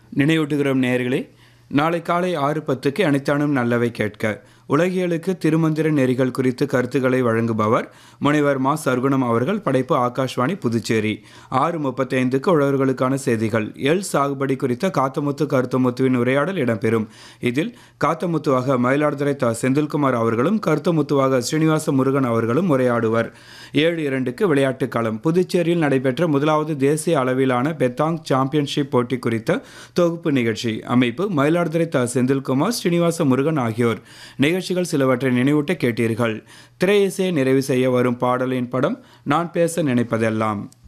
நினைவூட்டுகிறோம் நேயர்களே நாளை காலை ஆறு பத்துக்கு அனைத்தானும் நல்லவை கேட்க உலகியலுக்கு திருமந்திர நெறிகள் குறித்து கருத்துக்களை வழங்குபவர் முனைவர் மா சர்க்குணம் அவர்கள் படைப்பு ஆகாஷ்வாணி புதுச்சேரி ஆறு முப்பத்தைந்துக்கு உழவர்களுக்கான செய்திகள் எல் சாகுபடி குறித்த காத்தமுத்து கருத்தமுத்துவின் உரையாடல் இடம்பெறும் இதில் காத்தமுத்துவாக மயிலாடுதுறை த செந்தில்குமார் அவர்களும் கருத்தமுத்துவாக ஸ்ரீனிவாச முருகன் அவர்களும் உரையாடுவர் ஏழு இரண்டுக்கு விளையாட்டுக் களம் புதுச்சேரியில் நடைபெற்ற முதலாவது தேசிய அளவிலான பெத்தாங் சாம்பியன்ஷிப் போட்டி குறித்த தொகுப்பு நிகழ்ச்சி அமைப்பு மயிலாடுதுறை த செந்தில்குமார் ஸ்ரீனிவாச முருகன் ஆகியோர் நிகழ்ச்சிகள் சிலவற்றை நினைவூட்ட கேட்டீர்கள் திரையிசையை நிறைவு செய்ய வரும் பாடலின் படம் நான் பேச நினைப்பதெல்லாம்